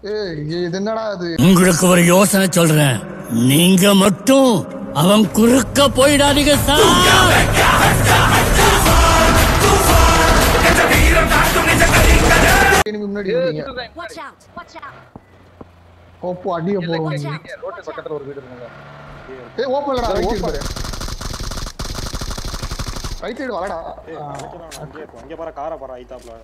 ஏய் இது என்னடா அது உங்களுக்கு ஒரு யோசனை சொல்றேன் நீங்க மட்டும் அவன் குறுக்க போயிடாதீங்க சார் enemy முன்னாடி இருக்கீங்க Watch out! Watch out! ஓப்போ அடிய போறோம் Watch out! ரோட்டு பக்கத்துல ஒரு வீடு இருக்குங்க ஏய் ஓப்பன்லடா ரைட் சைடு பாரு ரைட் சைடு வாடா ஏய், அங்கே அங்கே இருப்போம். அங்கே பாரு காரை பாரு ஐத்தாப்ல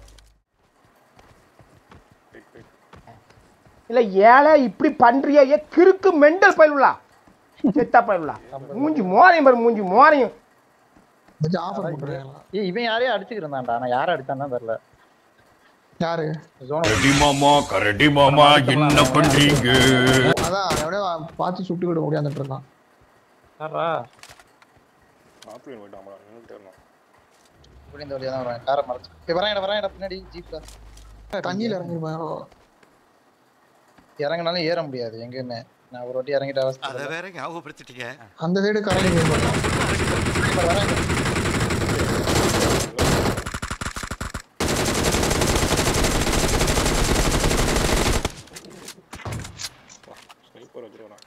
Wait, wait. இல்ல ஏழை இப்படி பண்றியா ஏ கிறுக்கு மெண்டல் பயிலுலா செத்தா பயிலுலா மூஞ்சி மோரையும் பாரு மூஞ்சி மோரையும் கொஞ்சம் ஆஃபர் பண்றீங்களா ஏய் இவன் யாரையும் அடிச்சுக்கிருந்தான்டா நான் யாரை அடிச்சான்னு தெரியல யாரு ஜோன் கரடி மாமா கரடி மாமா என்ன பண்றீங்க அதான் எவனோ பார்த்து சுட்டு விட முடியாந்துட்டு இருக்கான் யாரா மாப்பிள்ளை போயிட்டான் நின்றுட்டு இருந்தான் இப்படி இந்த வழியா தான் வருவான் காரை மறைச்சு ஏய், வரான் வரான் பின்னாடி ஜீப்ல தண்ணியில இறங்கிருப்பாரோ இறங்கினாலும் ஏற முடியாது எங்கன்னு நான் ஒரு வாட்டி இறங்கிட்ட அத அவஸ்தை வேற ஞாபகப்படுத்திட்டீங்க அந்த சைடு கரடி போயிருப்பான் ஸ்னைப்பர் வச்சிருக்கான்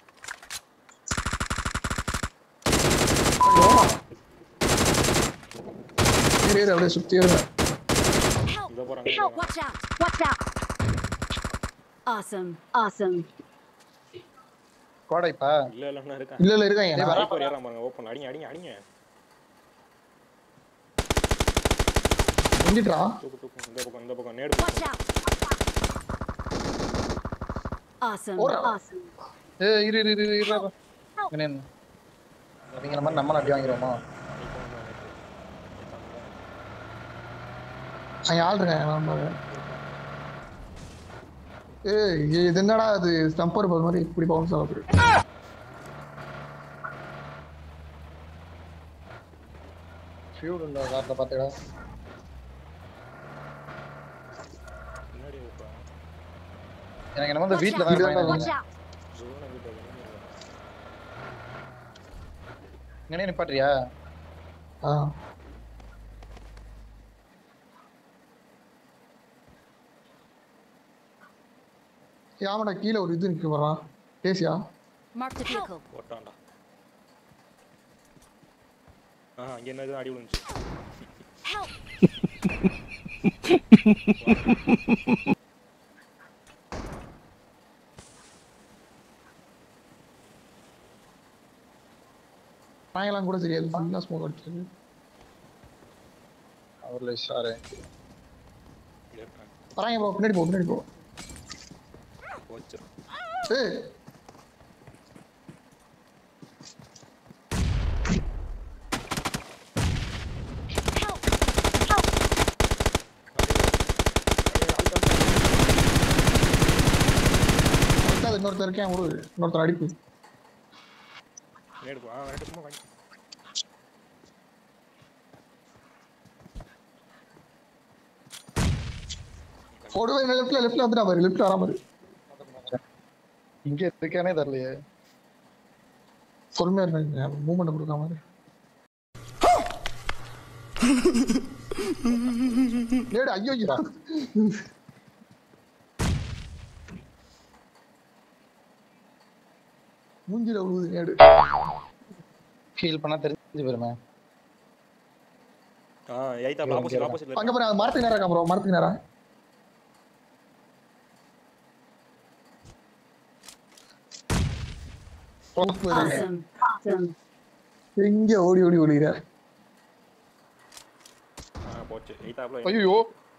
ஏறு ஏறு அப்படியே சுத்தி ஏறுங்க Help! இதை போறாங்க Help! Watch out! Watch out! Awesome! Awesome! கோடைப்பா இல்ல இல்ல இருக்கேன் இல்ல இல்ல இருக்காங்க நான் ஸ்னைப்பர் ஏறாம பாருங்க ஓப்பன் அடிங்க அடிங்க அடிங்க செஞ்சிட்டா தூக்கு தூக்கு இந்த பக்கம் இந்த பக்கம் நேடு Watch out! Awesome! Awesome! ஏய் இரு இரு இரு இரு இரு என்ன அப்படிங்கிற மாதிரி நம்ம அடி வாங்கிடுவோமா அங்க ஆள் இருக்காங்க நம்ம ஏய் இது என்னடா அது ஸ்டம்பர் போற மாதிரி இப்படி பவுன்ஸ் ஆகுது ஃபியூல் இல்லை காட்டில் பார்த்துடா முன்னாடி வைப்பேன் எனக்கு என்ன வந்து Watch வீட்டில் out! தான் இருப்பாங்க Watch out! ஜோனை கிட்ட வந்து இங்கே நிப்பாட்டுறியா ஆ ஏய், ஆமாடா கீழே ஒரு இது நிக்க வரான் பேசியா Marked a vehicle. போட்டான்டா ஆ அங்க என்ன அடி விழுந்துச்சு Help! நாயெல்லாம் கூட தெரியாது ஃபுல்லா ஸ்மோக் அடிச்சது அவரில் சாரு இங்க இருக்கான் வராங்க ப்ரோ பின்னாடி போ பின்னாடி போ போச்சு ஏய் Help! Help! அடுத்தது இன்னொருத்தர் இருக்கேன் ஒரு இன்னொருத்தர் அடிப்பு நேடு ஆ ரெண்டு சும்மா வாங்கி ஓடுவே லெஃப்ட்ல லெஃப்ட்ல வந்துட்டா பாரு லெஃப்ட்ல வரா பாரு இங்கே இருக்கானே தெரியலையே பொறுமையா இருக்காங்க மூவ்மெண்ட் கொடுக்காம இரு. நேடு ஐயோ ஐயோ மூஞ்சில விழுவுது நேடு ஃபீல் பண்ணா தெரிஞ்சு போயிருமே ஆ ஐத்தாப்ல ஆப்போசிட் ஆப்போசிட்ல அங்க பாரு அது மரத்துக்கு நேரம் இருக்கா ப்ரோ மரத்துக்கு நேரம் Awesome! Awesome! எங்க ஓடி ஓடி ஓடிக்கிற ஆ போச்சு ஐத்தாப்ல ஐயோ